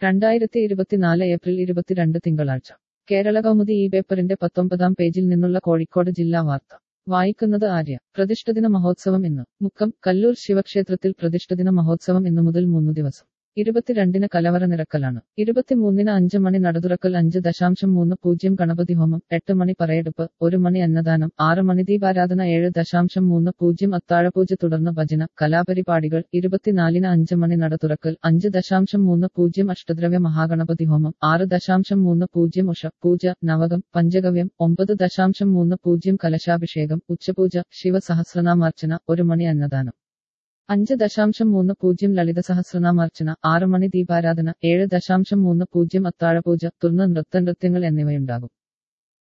രണ്ടായിരത്തി ഇരുപത്തിനാല് ഏപ്രിൽ ഇരുപത്തിരണ്ട് തിങ്കളാഴ്ച കേരള കൗമുദി ഈ പേപ്പറിന്റെ പത്തൊമ്പതാം പേജിൽ നിന്നുള്ള കോഴിക്കോട് ജില്ലാ വാർത്ത വായിക്കുന്നത് ആര്യ പ്രതിഷ്ഠദിന മഹോത്സവം ഇന്ന് മുക്കം കല്ലൂർ ശിവക്ഷേത്രത്തിൽ പ്രതിഷ്ഠദിന മഹോത്സവം ഇന്നു മുതൽ മൂന്നു ദിവസം ഇരുപത്തിരണ്ടിന് കലവറ നിറക്കലാണ് ഇരുപത്തിമൂന്നിന് അഞ്ച് മണി നടതുറക്കൽ അഞ്ച് ദശാംശം മൂന്ന് പൂജ്യം ഗണപതി ഹോമം എട്ട് മണി പറയെടുപ്പ് ഒരു മണി അന്നദാനം ആറ് മണി ദീപാരാധന ഏഴ് ദശാംശം മൂന്ന് പൂജ്യം അത്താഴപൂജ തുടർന്ന് ഭജന കലാപരിപാടികൾ ഇരുപത്തിനാലിന് അഞ്ച് മണി നട തുറക്കൽ അഞ്ച് ദശാംശം മൂന്ന് പൂജ്യം അഷ്ടദ്രവ്യ മഹാഗണപതി ഹോമം ആറ് ദശാംശം മൂന്ന് പൂജ്യം ഉഷ പൂജ നവകം പഞ്ചഗവ്യം ഒമ്പത് ദശാംശം മൂന്ന് പൂജ്യം കലശാഭിഷേകം ഉച്ചപൂജ ശിവസഹസ്രനാമാർച്ചന ഒരു മണി അന്നദാനം അഞ്ച് ദശാംശം മൂന്ന് പൂജ്യം ലളിത സഹസ്രനാമാർച്ചന ആറ് മണി ദീപാരാധന ഏഴ് ദശാംശം മൂന്ന് പൂജ്യം അത്താഴപൂജ തുറന്ന് നൃത്തനൃത്യങ്ങൾ എന്നിവയുണ്ടാകും